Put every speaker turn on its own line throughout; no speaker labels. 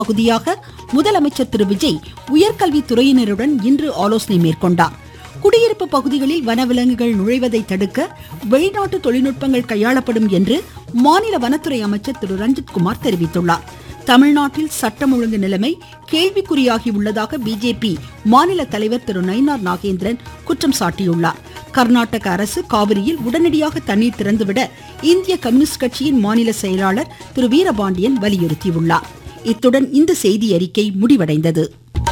பகுதியாக முதலமைச்சர் திரு விஜய் உயர்கல்வித்துறையினருடன் இன்று ஆலோசனை மேற்கொண்டார் குடியிருப்பு பகுதிகளில் வனவிலங்குகள் நுழைவதை தடுக்க வெளிநாட்டு தொழில்நுட்பங்கள் கையாளப்படும் என்று மாநில வனத்துறை அமைச்சர் திரு ரஞ்சித்குமார் தெரிவித்துள்ளார் தமிழ்நாட்டில் சட்டம் ஒழுங்கு நிலைமை கேள்விக்குறியாகி உள்ளதாக பிஜேபி மாநில தலைவர் திரு நயினார் நாகேந்திரன் குற்றம் சாட்டியுள்ளார் கர்நாடக அரசு காவிரியில் உடனடியாக தண்ணீர் திறந்துவிட இந்திய கம்யூனிஸ்ட் கட்சியின் மாநில செயலாளர் திரு வீரபாண்டியன் வலியுறுத்தியுள்ளார் இத்துடன் இந்த செய்தி அறிக்கை முடிவடைந்தது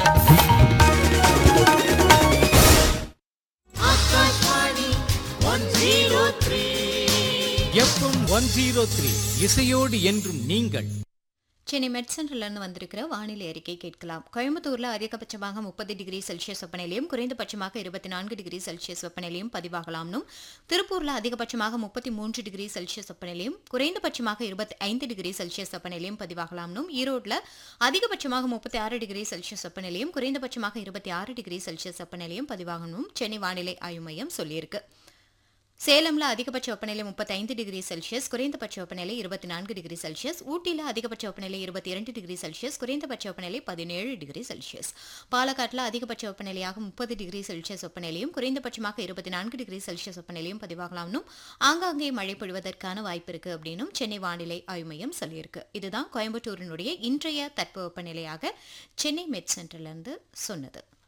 எஃப்எம் ஒன் ஜீரோ த்ரீ இசையோடு என்றும் நீங்கள்
சென்னை மெட் சென்டர்லேருந்து வந்திருக்கிற வானிலை அறிக்கை கேட்கலாம் கோயம்புத்தூர்ல அதிகபட்சமாக முப்பது டிகிரி செல்சியஸ் வெப்பநிலையும் குறைந்தபட்சமாக இருபத்தி நான்கு டிகிரி செல்சியஸ் வெப்பநிலையும் பதிவாகலாம்னும் திருப்பூர்ல அதிகபட்சமாக முப்பத்தி மூன்று டிகிரி செல்சியஸ் வெப்பநிலையும் குறைந்தபட்சமாக இருபத்தி ஐந்து டிகிரி செல்சியஸ் வெப்பநிலையும் பதிவாகலாம்னும் ஈரோட்ல அதிகபட்சமாக முப்பத்தி ஆறு டிகிரி செல்சியஸ் வெப்பநிலையும் குறைந்தபட்சமாக இருபத்தி ஆறு டிகிரி செல்சியஸ் வெப்பநிலையும் பதிவாகணும் சென்னை வானிலை ஆய்வு மையம் சொல்லியிருக்கு சேலம்ல அதிகபட்ச வெப்பநிலை முப்பத்தைந்து டிகிரி செல்சியஸ் குறைந்தபட்ச வெப்பநிலை இருபத்தி நான்கு டிகிரி செல்சியஸ் ஊட்டியில் அதிகபட்ச வெப்பநிலை இருபத்தி இரண்டு டிகிரி செல்சியஸ் குறைந்தபட்ச வெப்பநிலை பதினேழு டிகிரி செல்சியஸ் பாலக்காட்டில் அதிகபட்ச வெப்பநிலையாக முப்பது டிகிரி செல்சியஸ் வெப்பநிலையும் குறைந்தபட்சமாக இருபத்தி நான்கு டிகிரி செல்சியஸ் வெப்பநிலையும் பதிவாகலாம்னும் ஆங்காங்கே மழை பொழிவதற்கான வாய்ப்பு இருக்கு அப்படின்னும் சென்னை வானிலை ஆய்வு மையம் சொல்லியிருக்கு இதுதான் கோயம்புத்தூரினுடைய இன்றைய தட்பவெப்பநிலையாக சென்னை மெட் சென்டர்லேருந்து சொன்னது